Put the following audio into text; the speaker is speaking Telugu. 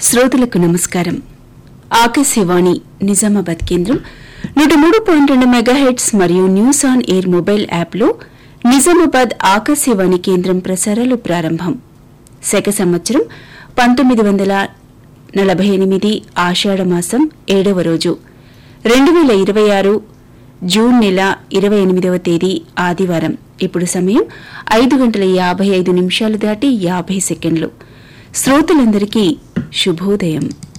శ్రోతలకు నమస్కారం ఆకాశవాణి నిజామాబాద్ కేంద్రం నూట మూడు పాయింట్ రెండు మెగాహెట్స్ మరియు న్యూస్ ఆన్ ఎయిర్ మొబైల్ యాప్లో నిజామాబాద్ ఆకాశవాణి కేంద్రం ప్రసారాలు ప్రారంభం శక సంవత్సరం పంతొమ్మిది వందల నలభై ఎనిమిది ఆషాఢమాసం ఏడవ రోజు రెండు వేల ఇరవై ఆరు జూన్ నెల ఇరవై ఎనిమిదవ తేదీ ఆదివారం ఇప్పుడు సమయం ఐదు గంటల యాభై ఐదు నిమిషాలు దాటి యాభై సెకండ్లు శ్రోతలందరికీ శుభోదయం